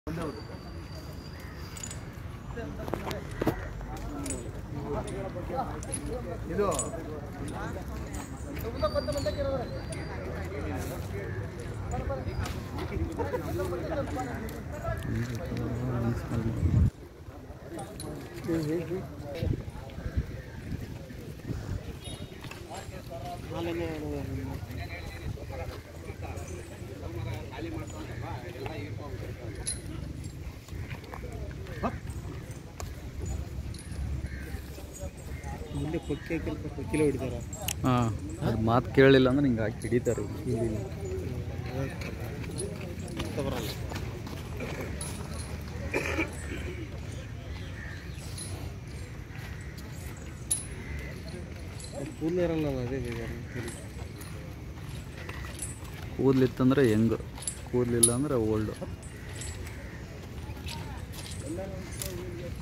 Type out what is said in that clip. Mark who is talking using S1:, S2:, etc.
S1: ಇದು
S2: ಮುಂದೆ ಪಕ್ಕೆ ಹಾಕಿ ಪಕ್ಕಿಲ ಹೊಡಿತಾರ
S3: ಹಾಂ ಅದು ಮಾತು ಕೇಳಲಿಲ್ಲ ಅಂದ್ರೆ ಹಿಂಗೆ ಹಾಕಿ ಹಿಡಿತಾರೆ ಇಲ್ಲಿ
S2: ಬರಲ್ಲ ಕೂದಲು ಇರಲ್ಲ ಅದೇ ಬೇಜಾರು
S3: ಕೂದಲಿತ್ತಂದ್ರೆ ಹೆಂಗೆ ಕೂದಲಿಲ್ಲ ಅಂದ್ರೆ ಓಲ್ಡು